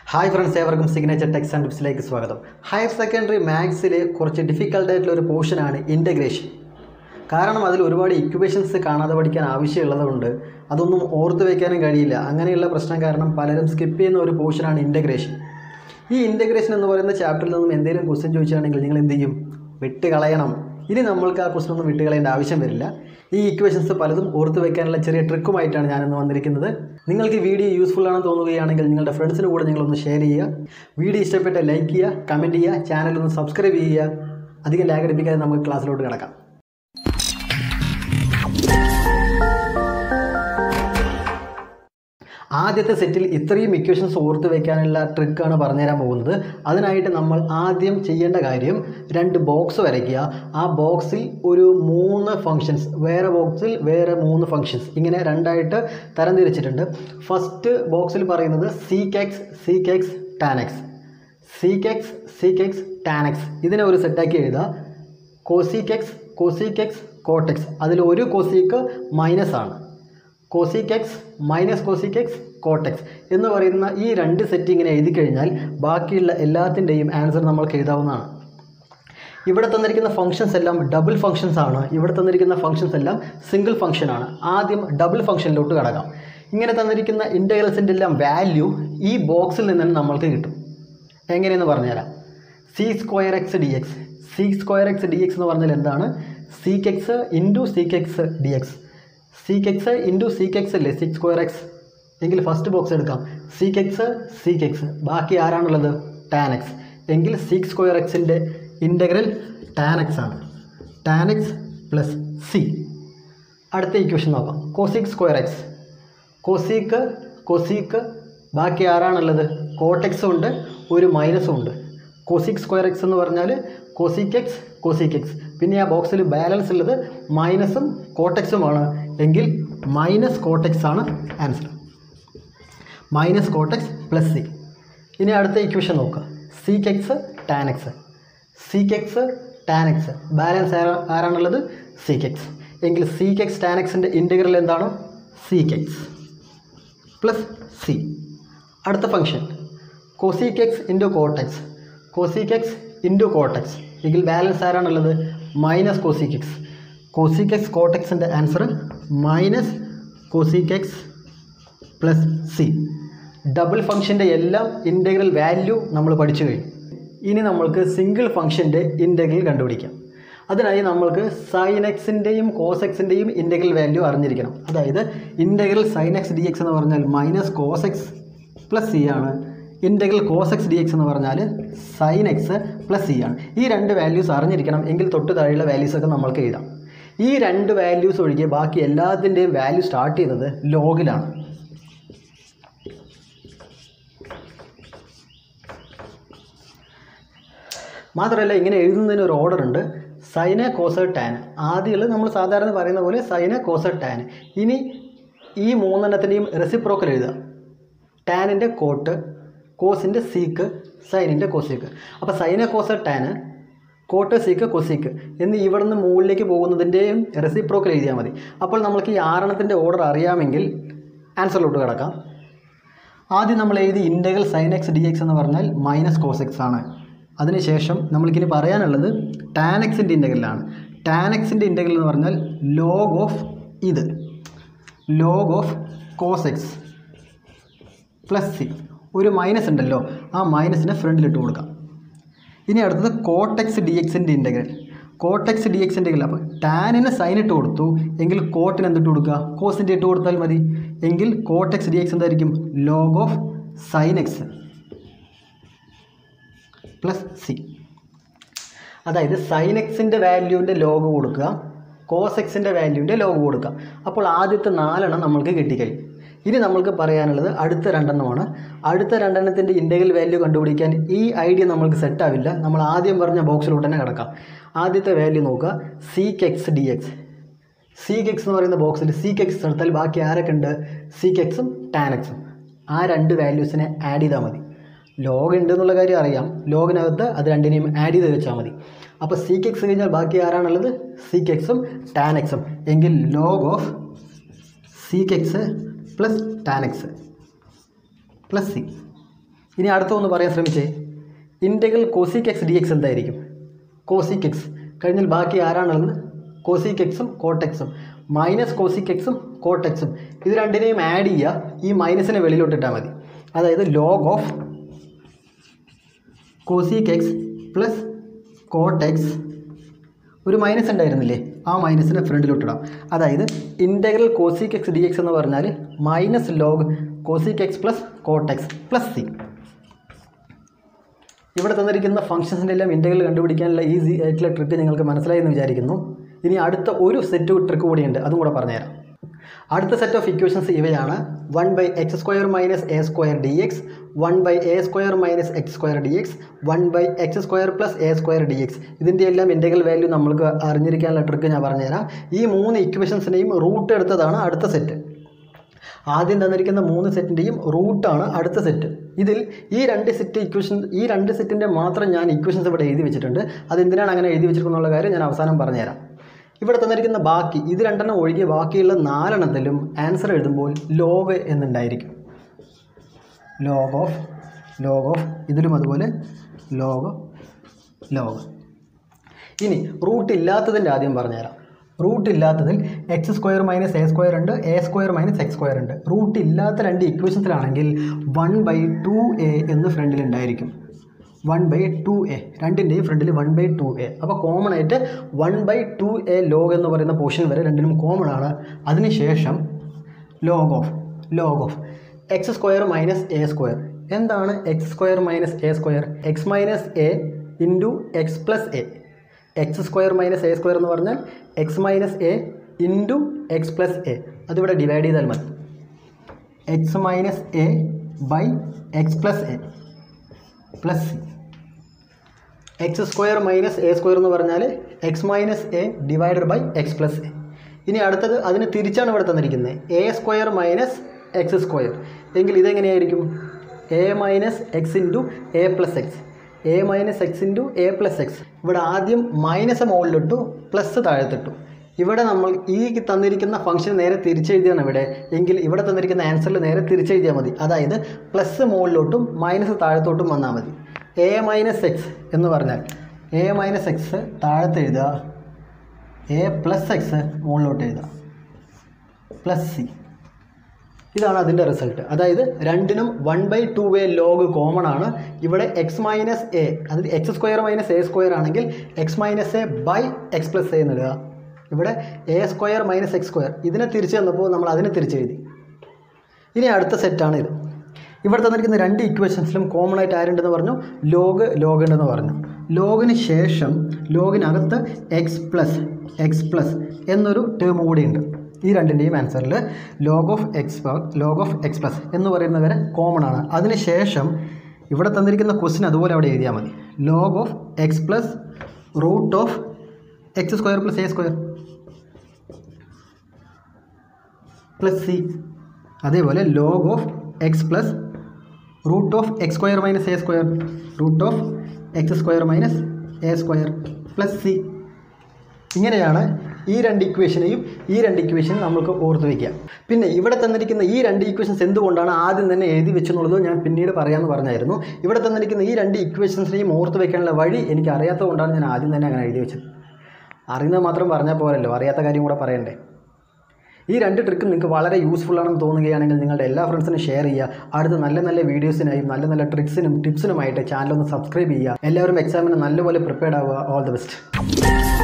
hi friends ഏവർക്കും signature techs and ടിപ്സിലേക്ക് സ്വാഗതം ഹയർ സെക്കൻഡറി മാത്സിലെ കുറച്ച് ഡിഫിക്കൽട്ട് ആയിട്ടുള്ള ഒരു പോർഷനാണ് ഇൻ്റഗ്രേഷൻ കാരണം അതിൽ ഒരുപാട് ഇക്വേഷൻസ് കാണാതെ പഠിക്കാൻ ആവശ്യമുള്ളതുകൊണ്ട് അതൊന്നും ഓർത്ത് വയ്ക്കാനും കഴിയില്ല അങ്ങനെയുള്ള പ്രശ്നം കാരണം പലരും സ്കിപ്പ് ചെയ്യുന്ന ഒരു പോർഷനാണ് ഇൻ്റഗ്രേഷൻ ഈ ഇൻ്റഗ്രേഷൻ എന്ന് പറയുന്ന ചാപ്റ്ററിൽ നിന്നും എന്തെങ്കിലും ക്വസ്റ്റ്യൻ ചോദിക്കുകയാണെങ്കിൽ നിങ്ങൾ എന്ത് ചെയ്യും വിട്ട് കളയണം ഇനി നമ്മൾക്ക് ആ ക്വസ്റ്റ്യൻ ഒന്നും വിട്ട് കളയേണ്ട ആവശ്യം വരില്ല ഈ ഇക്വേഷൻസ് പലതും ഓർത്ത് വെക്കാനുള്ള ചെറിയ ട്രിക്കുമായിട്ടാണ് ഞാനിന്ന് വന്നിരിക്കുന്നത് നിങ്ങൾക്ക് ഈ വീഡിയോ യൂസ്ഫുൾ ആണെന്ന് തോന്നുകയാണെങ്കിൽ നിങ്ങളുടെ ഫ്രണ്ട്സിന് കൂടെ നിങ്ങളൊന്ന് ഷെയർ ചെയ്യുക വീഡിയോ ഇഷ്ടപ്പെട്ട ലൈക്ക് ചെയ്യുക കമൻറ്റ് ചെയ്യുക ചാനൽ ഒന്ന് സബ്സ്ക്രൈബ് ചെയ്യുക അധികം ലാഗ് അടിപ്പിക്കാതെ നമുക്ക് ക്ലാസ്സിലോട്ട് കിടക്കാം ആദ്യത്തെ സെറ്റിൽ ഇത്രയും ഇക്വേഷൻസ് ഓർത്ത് വയ്ക്കാനുള്ള ട്രിക്കാണ് പറഞ്ഞുതരാൻ പോകുന്നത് അതിനായിട്ട് നമ്മൾ ആദ്യം ചെയ്യേണ്ട കാര്യം രണ്ട് ബോക്സ് വരയ്ക്കുക ആ ബോക്സിൽ ഒരു മൂന്ന് ഫങ്ഷൻസ് വേറെ ബോക്സിൽ വേറെ മൂന്ന് ഫങ്ഷൻസ് ഇങ്ങനെ രണ്ടായിട്ട് തരംതിരിച്ചിട്ടുണ്ട് ഫസ്റ്റ് ബോക്സിൽ പറയുന്നത് sec x sec x tan x sec x sec x tan x ഇതിനെ ഒരു സെറ്റാക്കി എഴുതുക cosec x cosec x cot x അതിൽ ഒരു കോസിക്ക് മൈനസ് ആണ് cosec x minus cosec x cot x എന്ന് പറയുന്ന ഈ രണ്ട് സെറ്റ് ഇങ്ങനെ എഴുതി കഴിഞ്ഞാൽ ബാക്കിയുള്ള എല്ലാത്തിൻ്റെയും ആൻസർ നമ്മൾക്ക് എഴുതാവുന്നതാണ് ഇവിടെ തന്നിരിക്കുന്ന ഫങ്ഷൻസ് എല്ലാം ഡബിൾ ഫങ്ഷൻസ് ആണ് ഇവിടെ തന്നിരിക്കുന്ന ഫങ്ഷൻസ് എല്ലാം സിംഗിൾ ഫങ്ഷൻ ആണ് ആദ്യം ഡബിൾ ഫങ്ഷനിലോട്ട് കടക്കാം ഇങ്ങനെ തന്നിരിക്കുന്ന ഇൻ്റഗ്രൽസിൻ്റെ എല്ലാം വാല്യൂ ഈ ബോക്സിൽ നിന്ന് തന്നെ നമ്മൾക്ക് കിട്ടും എങ്ങനെയെന്ന് പറഞ്ഞുതരാം c square x d x c square x d x എന്ന് പറഞ്ഞാൽ എന്താണ് sec x into sec x d x sec x into sec x അല്ലേ സിക്സ് സ്ക്വയർ എക്സ് എങ്കിൽ ഫസ്റ്റ് ബോക്സ് എടുക്കാം സീക്ക് എക്സ് സീക്ക് എക്സ് ബാക്കി ആരാണുള്ളത് tan x എങ്കിൽ sec square എക്സിൻ്റെ ഇൻ്റഗ്രൽ ടാൻ എക്സ് ആണ് ടാൻ എക്സ് പ്ലസ് സി അടുത്ത equation നോക്കാം cosec square x cosec cosec ബാക്കി ആരാണുള്ളത് കോട്ടെക്സും ഉണ്ട് ഒരു മൈനസും ഉണ്ട് കോസിക് സ്ക്വയർ എക്സ് എന്ന് പറഞ്ഞാൽ കോസിക് എക്സ് കോസിക് എക്സ് പിന്നെ ആ ബോക്സിൽ ബാലൻസ് ഉള്ളത് മൈനസും കോട്ടെക്സുമാണ് എങ്കിൽ മൈനസ് കോട്ടെക്സ് ആണ് answer minus cot x plus c ഇനി അടുത്ത ഇക്വേഷൻ നോക്കുക sec x tan x sec x tan x balance ആരാണുള്ളത് സീക്ക് എക്സ് എങ്കിൽ സീക്ക് എക്സ് ടാൻ എക്സിൻ്റെ ഇൻറ്റഗ്രൽ എന്താണ് സീക്ക് എക്സ് പ്ലസ് സി അടുത്ത function cosec x into cot x cosec x into cot x എങ്കിൽ balance ആരാണുള്ളത് minus cosec x cosec x കോട്ടെക്സിൻ്റെ answer minus cosec x plus c double ഫംഗ്ഷൻ്റെ എല്ലാം integral value നമ്മൾ പഠിച്ചു കഴിഞ്ഞു ഇനി നമ്മൾക്ക് സിംഗിൾ ഫംഗ്ഷൻ്റെ ഇൻറ്റഗ്രൽ കണ്ടുപിടിക്കാം അതിനായി നമ്മൾക്ക് സൈൻ എക്സിൻ്റെയും കോസ് എക്സിൻ്റെയും ഇൻറ്റഗ്രൽ വാല്യൂ അറിഞ്ഞിരിക്കണം അതായത് integral sine x d x എന്ന് പറഞ്ഞാൽ minus cos x plus c ആണ് integral cos x d x എന്ന് പറഞ്ഞാൽ സൈൻ എക്സ് പ്ലസ് സി ആണ് ഈ രണ്ട് വാല്യൂസ് അറിഞ്ഞിരിക്കണം എങ്കിൽ തൊട്ട് താഴെയുള്ള വാല്യൂസൊക്കെ നമ്മൾക്ക് എഴുതാം ഈ രണ്ട് വാല്യൂസ് ഒഴികെ ബാക്കി എല്ലാത്തിൻ്റെയും വാല്യൂ സ്റ്റാർട്ട് ചെയ്യുന്നത് ലോഗിലാണ് മാത്രമല്ല ഇങ്ങനെ എഴുതുന്നതിന് ഒരു ഓർഡർ ഉണ്ട് സൈന കോസ ടാൻ ആദ്യമുള്ളത് നമ്മൾ സാധാരണ പറയുന്ന പോലെ സൈന കോസ ടാൻ ഇനി ഈ മൂന്നെണ്ണത്തിൻ്റെയും റെസിപ്രോക്കൽ എഴുതുക ടാനിൻ്റെ കോട്ട് കോസിൻ്റെ സീക്ക് സൈനിൻ്റെ കോസീക്ക് അപ്പോൾ സൈന കോസ ടാന് കോട്ട് സീക്ക് കൊസീക്ക് എന്ന് ഇവിടെ നിന്ന് മുകളിലേക്ക് പോകുന്നതിൻ്റെയും റെസിപ്രോക്കൽ എഴുതിയാൽ മതി അപ്പോൾ നമ്മൾക്ക് ഈ ആറെണ്ണത്തിൻ്റെ ഓർഡർ അറിയാമെങ്കിൽ ആൻസറിലോട്ട് കിടക്കാം ആദ്യം നമ്മൾ എഴുതി integral sine x d x എന്ന് പറഞ്ഞാൽ മൈനസ് കോസ് എക്സ് ആണ് അതിനുശേഷം നമ്മൾക്കിനി പറയാനുള്ളത് ടാൻ എക്സിൻ്റെ ഇൻ്റഗ്രലാണ് ടാൻ എക്സിൻ്റെ ഇൻ്റഗ്രൽ എന്ന് പറഞ്ഞാൽ ലോഗ് ഓഫ് ഇത് log of cos x plus c ഒരു മൈനസ് ഉണ്ടല്ലോ ആ മൈനസിനെ ഫ്രണ്ടിലിട്ട് കൊടുക്കാം ഇനി അടുത്തത് കോട്ടെക്സ് ഡി എക്സിൻ്റെ ഇൻ്റഗ്രൽ കോട്ടെക്സ് ഡി എക്സിൻ്റെ ഇൻ്റഗ്രൽ അപ്പോൾ ടാനിന് സൈൻ ഇട്ട് കൊടുത്തു എങ്കിൽ കോട്ടിന് എന്തിട്ട് കൊടുക്കുക കോസിൻ്റെ ഇട്ട് കൊടുത്താൽ മതി എങ്കിൽ കോട്ടെക്സ് ഡി എക്സ് എന്തായിരിക്കും log of sine x plus c അതായത് സൈൻ എക്സിൻ്റെ വാല്യൂവിൻ്റെ ലോഗ് കൊടുക്കുക കോസ് എക്സിൻ്റെ വാല്യൂവിൻ്റെ ലോഗ് കൊടുക്കുക അപ്പോൾ ആദ്യത്തെ നാലെണ്ണം നമ്മൾക്ക് കിട്ടിക്കഴിയും ഇനി നമ്മൾക്ക് പറയാനുള്ളത് അടുത്ത രണ്ടെണ്ണമാണ് അടുത്ത രണ്ടെണ്ണത്തിൻ്റെ ഇൻറ്റഗ്രൽ വാല്യൂ കണ്ടുപിടിക്കാൻ ഈ ഐഡിയ നമ്മൾക്ക് സെറ്റ് ആവില്ല നമ്മൾ ആദ്യം പറഞ്ഞ ബോക്സിലോട്ട് തന്നെ കിടക്കാം ആദ്യത്തെ വാല്യൂ നോക്കുക sec x d x sec x എന്ന് പറയുന്ന ബോക്സിൽ സീക്ക് എക്സ് എടുത്താൽ ബാക്കി ആരൊക്കെ ഉണ്ട് സീക്ക് എക്സും ടാൻ എക്സും ആ രണ്ട് വാല്യൂസിനെ ആഡ് ചെയ്താൽ മതി ലോഗ് ഉണ്ട് എന്നുള്ള കാര്യം അറിയാം ലോഗിനകത്ത് അത് രണ്ടിനെയും ആഡ് ചെയ്ത് വെച്ചാൽ മതി അപ്പോൾ സീക്ക് എക്സ് കഴിഞ്ഞാൽ ബാക്കി ആരാണുള്ളത് സീക്ക് എക്സും ടാൻ എക്സും എങ്കിൽ log of sec x plus tan x plus c ഇനി അടുത്തൊന്ന് പറയാൻ ശ്രമിച്ചേ integral cosec x d x എന്തായിരിക്കും കോസിക് എക്സ് കഴിഞ്ഞാൽ ബാക്കി ആരാണുള്ളത് കോസിക് എക്സും കോട്ടെക്സും മൈനസ് കോസിക് എക്സും കോട്ടെക്സും ഇത് രണ്ടിനെയും ആഡ് ചെയ്യുക ഈ മൈനസിനെ വെളിയിലോട്ടിട്ടാൽ മതി അതായത് log of cosec x plus cot x ഒരു മൈനസ് ഉണ്ടായിരുന്നില്ലേ ആ മൈനസിനെ ഫ്രണ്ടിലോട്ടിടാം അതായത് integral cosec x d x എന്ന് പറഞ്ഞാൽ minus log cosec x plus cot x plus c ഇവിടെ തന്നിരിക്കുന്ന ഫംഗ്ഷൻസിൻ്റെ എല്ലാം ഇൻറ്റഗ്രൽ കണ്ടുപിടിക്കാനുള്ള ഈസി ആയിട്ടുള്ള ട്രിക്ക് നിങ്ങൾക്ക് മനസ്സിലായി എന്ന് വിചാരിക്കുന്നു ഇനി അടുത്ത ഒരു സെറ്റ് ട്രിക്ക് കൂടിയുണ്ട് അതും കൂടെ പറഞ്ഞുതരാം അടുത്ത സെറ്റ് ഓഫ് ഇക്വേഷൻസ് ഇവയാണ് one by x square minus a square d x one by a square minus x square d x one by x square plus a square d x ഇതിൻ്റെ എല്ലാം integral value നമ്മൾക്ക് അറിഞ്ഞിരിക്കാനുള്ള trick ഞാൻ പറഞ്ഞുതരാം ഈ മൂന്ന് ഇക്വേഷൻസിനെയും root എടുത്തതാണ് അടുത്ത set ആദ്യം തന്നിരിക്കുന്ന മൂന്ന് സെറ്റിൻ്റെയും റൂട്ടാണ് അടുത്ത സെറ്റ് ഇതിൽ ഈ രണ്ട് സെറ്റ് ഇക്വേഷൻ ഈ രണ്ട് സെറ്റിൻ്റെ മാത്രം ഞാൻ ഇക്വേഷൻസ് ഇവിടെ എഴുതി വെച്ചിട്ടുണ്ട് അതെന്തിനാണ് അങ്ങനെ എഴുതി വെച്ചിരിക്കുന്നുള്ള കാര്യം ഞാൻ അവസാനം പറഞ്ഞുതരാം ഇവിടെ തന്നിരിക്കുന്ന ബാക്കി ഇത് രണ്ടെണ്ണം ഒഴികെ ബാക്കിയുള്ള നാലെണ്ണത്തിലും ആൻസർ എഴുതുമ്പോൾ ലോഗ് എന്നുണ്ടായിരിക്കും ലോഗ് ഓഫ് ലോഗ് ഓഫ് ഇതിലും അതുപോലെ ലോഗ് ലോഗ് ഇനി റൂട്ട് ഇല്ലാത്തതിൻ്റെ ആദ്യം പറഞ്ഞുതരാം റൂട്ട് ഇല്ലാത്തതിൽ x square minus a square ഉണ്ട് a square minus x square ഉണ്ട് റൂട്ട് ഇല്ലാത്ത രണ്ട് ഇക്വേഷൻസിലാണെങ്കിൽ വൺ ബൈ ടു എ എന്ന് ഫ്രണ്ടിൽ ഉണ്ടായിരിക്കും വൺ ബൈ ടു എ രണ്ടിൻ്റെയും ഫ്രണ്ടിൽ വൺ ബൈ ടു എ അപ്പോൾ കോമൺ ആയിട്ട് one by two a log എന്ന് പറയുന്ന പോർഷൻ വരെ രണ്ടിനും കോമൺ ആണ് അതിനുശേഷം log of log of x square minus a square എന്താണ് x square minus a square x minus a into x plus a x square minus a square എന്ന് പറഞ്ഞാൽ x minus a into x plus a അതിവിടെ divide ചെയ്താൽ മതി x minus a by x plus a plus c x square minus a square എന്ന് പറഞ്ഞാൽ x minus a divided by x plus a ഇനി അടുത്തത് അതിന് തിരിച്ചാണ് ഇവിടെ തന്നിരിക്കുന്നത് a square minus x square എങ്കിൽ ഇതെങ്ങനെയായിരിക്കും a minus x into a plus x a minus x into a plus x ഇവിടെ ആദ്യം മൈനസ് മുകളിലിട്ടു പ്ലസ് താഴത്തിട്ടു ഇവിടെ നമ്മൾ ഈ തന്നിരിക്കുന്ന ഫംഗ്ഷൻ നേരെ തിരിച്ചെഴുതിയാണ് ഇവിടെ എങ്കിൽ ഇവിടെ തന്നിരിക്കുന്ന ആൻസറിൽ നേരെ തിരിച്ചെഴുതിയാൽ മതി അതായത് പ്ലസ് മുകളിലോട്ടും മൈനസ് താഴത്തോട്ടും വന്നാൽ മതി എ മൈനസ് എക്സ് എന്ന് പറഞ്ഞാൽ എ മൈനസ് എക്സ് താഴത്ത് എഴുതുക എ പ്ലസ് എക്സ് മുകളിലോട്ട് എഴുതുക പ്ലസ് സി ഇതാണ് അതിൻ്റെ റിസൾട്ട് അതായത് രണ്ടിനും one by two a log common ആണ് ഇവിടെ എക്സ് മൈനസ് എ അതിൽ x square minus a square ആണെങ്കിൽ x minus a by x plus a എന്നിടുക ഇവിടെ a square minus x square ഇതിനെ തിരിച്ച് തന്നപ്പോൾ നമ്മൾ അതിനെ തിരിച്ചെഴുതി ഇനി അടുത്ത സെറ്റാണ് ഇത് ഇവിടെ തന്നിരിക്കുന്ന രണ്ട് ഇക്വേഷൻസിലും കോമൺ ആയിട്ട് ആരുണ്ടെന്ന് പറഞ്ഞു ലോഗ് ലോഗ് ഉണ്ടെന്ന് പറഞ്ഞു ലോഗിന് ശേഷം ലോഗിനകത്ത് എക്സ് പ്ലസ് എക്സ് പ്ലസ് എന്നൊരു ടേം കൂടിയുണ്ട് ഈ രണ്ടിൻ്റെയും ആൻസറിൽ log of x log of x plus എന്ന് പറയുന്നത് വരെ കോമൺ ആണ് അതിന് ശേഷം ഇവിടെ തന്നിരിക്കുന്ന ക്വസ്റ്റ്യൻ അതുപോലെ അവിടെ എഴുതിയാൽ മതി log of x plus root of x square plus a square plus c അതേപോലെ log of x plus root of x square minus a square root of x square minus a square plus c ഇങ്ങനെയാണ് ഈ രണ്ട് ഇക്വേഷനെയും ഈ രണ്ട് ഇക്വേഷനും നമുക്ക് ഓർത്ത് വയ്ക്കാം പിന്നെ ഇവിടെ തന്നിരിക്കുന്ന ഈ രണ്ട് ഇക്വേഷൻസ് എന്തുകൊണ്ടാണ് ആദ്യം തന്നെ എഴുതി വെച്ചെന്നുള്ളത് ഞാൻ പിന്നീട് പറയാമെന്ന് പറഞ്ഞായിരുന്നു ഇവിടെ തന്നിരിക്കുന്ന ഈ രണ്ട് ഇക്വേഷൻസിനെയും ഓർത്ത് വയ്ക്കാനുള്ള വഴി എനിക്ക് അറിയാത്തതുകൊണ്ടാണ് ഞാൻ ആദ്യം തന്നെ അങ്ങനെ എഴുതി വെച്ചത് അറിയുന്നത് മാത്രം പറഞ്ഞാൽ പോരല്ലോ അറിയാത്ത കാര്യം കൂടെ പറയണ്ടേ ഈ രണ്ട് ട്രിക്കും നിങ്ങൾക്ക് വളരെ യൂസ്ഫുൾ ആണെന്ന് തോന്നുകയാണെങ്കിൽ നിങ്ങളുടെ എല്ലാ ഫ്രണ്ട്സിനും ഷെയർ ചെയ്യുക അടുത്ത നല്ല നല്ല വീഡിയോസിനായും നല്ല നല്ല ട്രിക്സിനും ടിപ്സിനുമായിട്ട് ചാനൽ ഒന്ന് സബ്സ്ക്രൈബ് ചെയ്യുക എല്ലാവരും എക്സാമിന് നല്ലപോലെ പ്രിപ്പയർഡ് ആവുക ഓൾ ദി ബെസ്റ്റ്